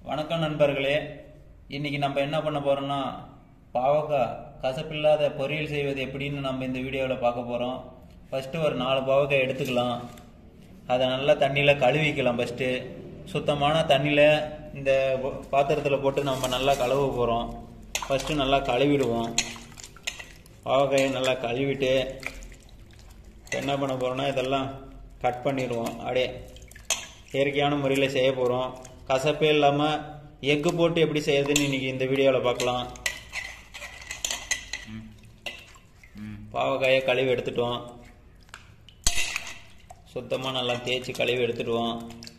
வணக்கம் நண்பர்களே இன்னைக்கு நம்ம என்ன பண்ண போறோம்னா பாவக்காய் கசப்பில்லாத பொரியல் செய்வது எப்படின்னு நம்ம இந்த வீடியோவில் பார்க்க போறோம் ஃபர்ஸ்ட் ஒரு நாலு பாவக்காய் எடுத்துக்கலாம் அதை நல்லா தண்ணியில் கழுவிக்கலாம் ஃபர்ஸ்ட் சுத்தமான தண்ணியில் இந்த பாத்திரத்தில் போட்டு நம்ம நல்லா கழுவ போகிறோம் ஃபர்ஸ்ட் நல்லா கழுவிடுவோம் பாவக்காயை நல்லா கழுவிட்டு என்ன பண்ண போறோம்னா இதெல்லாம் கட் பண்ணிடுவோம் அப்படியே இயற்கையான முறையில் செய்ய போகிறோம் கசப்பே இல்லாமல் எக்கு போட்டு எப்படி செய்யறதுன்னு இன்னைக்கு இந்த வீடியோவில் பார்க்கலாம் பாவக்காயை கழுவி எடுத்துட்டோம் சுத்தமாக நல்லா தேய்ச்சி கழுவி எடுத்துடுவோம்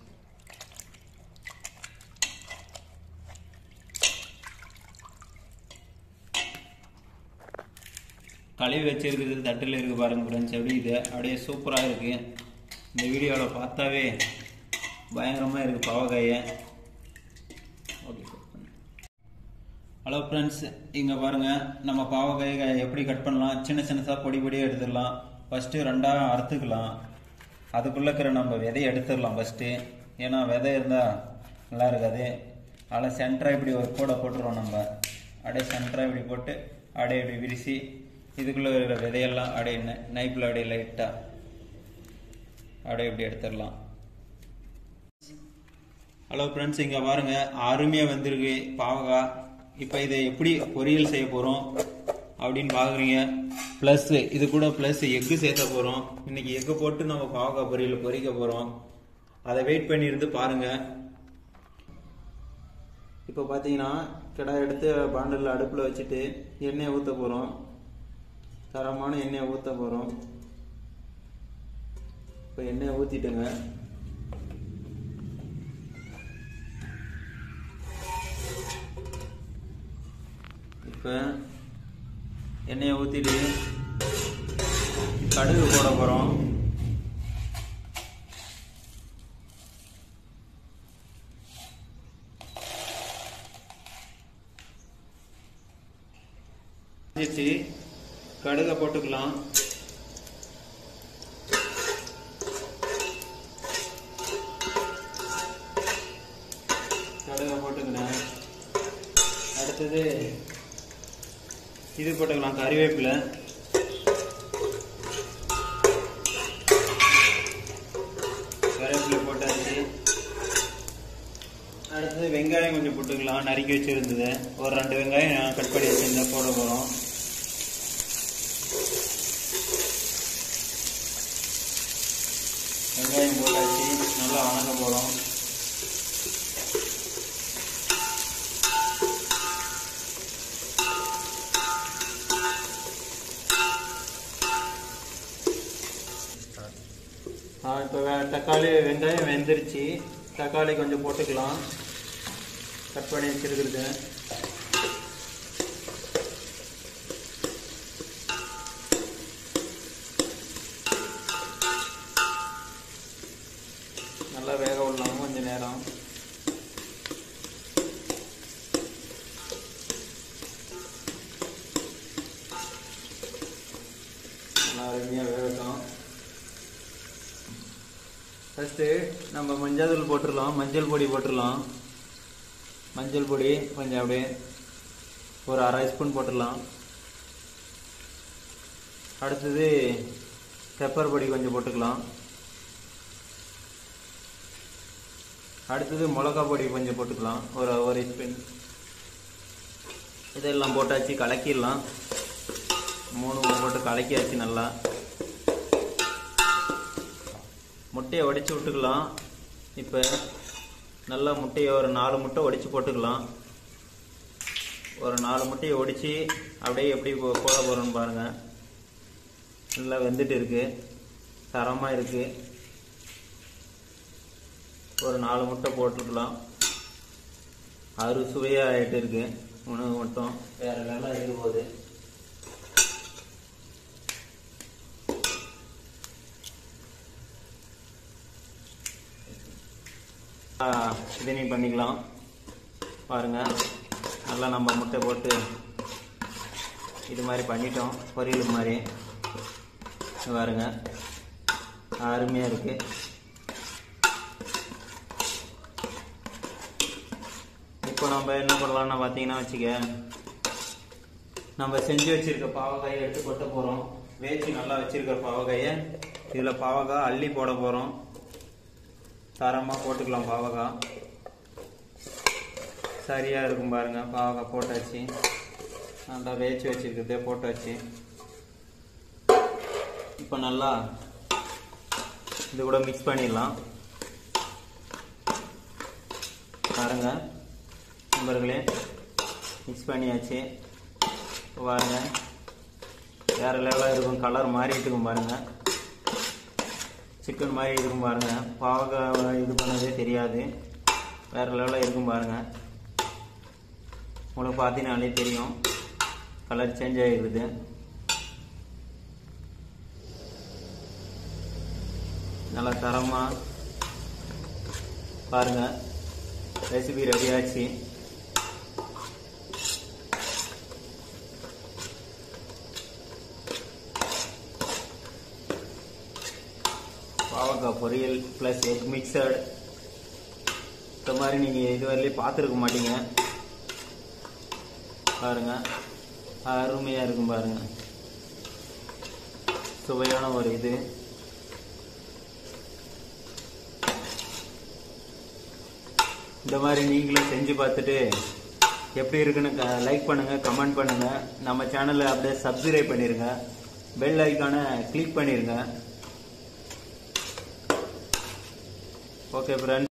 கழுவி வச்சிருக்கிறது தட்டில் இருக்கு பாருங்க ஃப்ரெண்ட்ஸ் எப்படி இது அப்படியே சூப்பராக இருக்கு இந்த வீடியோவில் பார்த்தாவே பயங்கரமாக இருக்கு பாவக்காயை ஓகே ஹலோ ஃப்ரெண்ட்ஸ் இங்கே பாருங்க நம்ம பாவக்காயை எப்படி கட் பண்ணலாம் சின்ன சின்னதாக பொடி பொடியாக எடுத்துடலாம் ஃபஸ்ட்டு ரெண்டாக அறுத்துக்கலாம் அதுக்குள்ளே இருக்கிற நம்ம விதையை எடுத்துடலாம் ஃபஸ்ட்டு ஏன்னா விதை இருந்தால் நல்லா இருக்காது அதில் சென்டராக இப்படி ஒரு கூடை போட்டுருவோம் நம்ம அப்படியே சென்டராக இப்படி போட்டு அப்படியே இப்படி விரிசி இதுக்குள்ளே இருக்கிற விதையெல்லாம் அப்படியே நைப்பில் அப்படியே லைட்டாக அப்படியே இப்படி எடுத்துடலாம் ஹலோ ஃப்ரெண்ட்ஸ் இங்கே பாருங்க அருமையாக வந்திருக்கு பாவக்காய் இப்போ இதை எப்படி பொரியல் செய்ய போகிறோம் அப்படின்னு பார்க்குறீங்க ப்ளஸ் இது கூட ப்ளஸ் எக்கு சேர்த்த போகிறோம் இன்னைக்கு எக்கு போட்டு நம்ம பாவக்காய் பொரியல் பொரிக்க போகிறோம் அதை வெயிட் பண்ணி இருந்து பாருங்க இப்போ பார்த்தீங்கன்னா கிடா எடுத்து பாண்டலில் அடுப்பில் வச்சுட்டு எண்ணெயை ஊற்ற போகிறோம் தரமான எண்ணெயை ஊற்ற போகிறோம் இப்போ எண்ணெயை ஊற்றிட்டுங்க இப்போ எண்ணெயை ஊற்றிட்டு கடுகு போட போகிறோம் கடுகை போட்டுக்கலாம் கடுகை போட்டுக்கிறேன் அடுத்தது இது போட்டுக்கலாம் கறிவேப்பிலை கறிவேப்பிலை போட்டாச்சு அடுத்தது வெங்காயம் கொஞ்சம் போட்டுக்கலாம் நறுக்கி வச்சுருந்தது ஒரு ரெண்டு வெங்காயம் நான் கட் பண்ணி வச்சுருந்தேன் போட போகிறோம் வெங்காயம் போட்டாச்சு நல்லா வணங்க போகிறோம் இப்போ தக்காளி வெங்காயம் வெந்துருச்சு தக்காளி கொஞ்சம் போட்டுக்கலாம் கட் பண்ணி வச்சிருக்கிறது நல்லா வேக விடலாம் கொஞ்சம் நேரம் நல்லா அருமையாக வேகட்டும் ஃபஸ்ட்டு நம்ம மஞ்சள் தூள் போட்டுடலாம் மஞ்சள் பொடி போட்டுடலாம் மஞ்சள் பொடி கொஞ்சம் அப்படியே ஒரு அரை ஸ்பூன் போட்டுடலாம் அடுத்தது பெப்பர் பொடி கொஞ்சம் போட்டுக்கலாம் அடுத்தது மிளகா பொடி கொஞ்சம் போட்டுக்கலாம் ஒரு ஒரு ஸ்பூன் இதெல்லாம் போட்டாச்சு கலக்கிடலாம் மூணு போட்டு கலக்கியாச்சு நல்லா முட்டையை உடைச்சி விட்டுக்கலாம் இப்போ நல்லா முட்டையை ஒரு நாலு முட்டை உடைச்சி போட்டுக்கலாம் ஒரு நாலு முட்டையை ஒடிச்சு அப்படியே எப்படி போ- போட போகிறோன்னு பாருங்கள் நல்லா வெந்துட்டு இருக்கு தரமாக இருக்கு ஒரு நாலு முட்டை போட்டுக்கலாம் அறு சுவையாக ஆகிட்டு இருக்கு உணவு மட்டும் வேற நல்லா இது போகுது இதனி பண்ணிக்கலாம் பாருங்க நல்லா நம்ம முட்டை போட்டு இது மாதிரி பண்ணிட்டோம் பொரியல் மாதிரி இங்க பாருங்க அருமையாக இருக்குது இப்போ நம்ம என்ன பண்ணலாம்னு பார்த்தீங்கன்னா வச்சுக்க நம்ம செஞ்சு வச்சிருக்க பாவக்காயை எடுத்து கொட்ட போகிறோம் வேச்சு நல்லா வச்சிருக்கிற பாவக்காயை இதில் பாவக்காய் அள்ளி போட போகிறோம் தரமாக போட்டுக்கலாம் பாவக்காய் சரியாக இருக்கும் பாருங்க பாவக்காய் போட்டாச்சு நல்லா வேச்சு வச்சிருக்கிறதே போட்டாச்சு இப்போ நல்லா இது கூட மிக்ஸ் பண்ணிடலாம் பாருங்க நண்பர்களே மிக்ஸ் பண்ணியாச்சு இப்போ பாருங்க வேறு லெவலாக இருக்கும் கலர் மாறிட்டு இருக்கும் பாருங்க சிக்கன் மாதிரி இருக்கும் பாருங்க பாவக்காய் இது பண்ணதே தெரியாது வேறு லெவலில் இருக்கும் பாருங்க உங்களுக்கு பார்த்தீங்கனாலே தெரியும் கலர் சேஞ்ச் ஆகிருக்குது நல்லா தரமாக பாருங்க ரெசிபி ரெடி ஆச்சு பாவக்காய் பொரியல் ப்ளஸ் எக் மிக்சட் இந்த மாதிரி நீங்கள் இதுவரையிலையும் பார்த்துருக்க மாட்டீங்க பாருங்க அருமையாக இருக்கும் பாருங்க சுவையான ஒரு இது இந்த மாதிரி நீங்களும் செஞ்சு பார்த்துட்டு எப்படி இருக்குன்னு லைக் பண்ணுங்க கமெண்ட் பண்ணுங்க நம்ம சேனலை அப்படியே சப்ஸ்கிரைப் பண்ணிருங்க பெல் ஐக்கானை கிளிக் பண்ணிருங்க ஓகே ஃப்ரெண்ட்ஸ்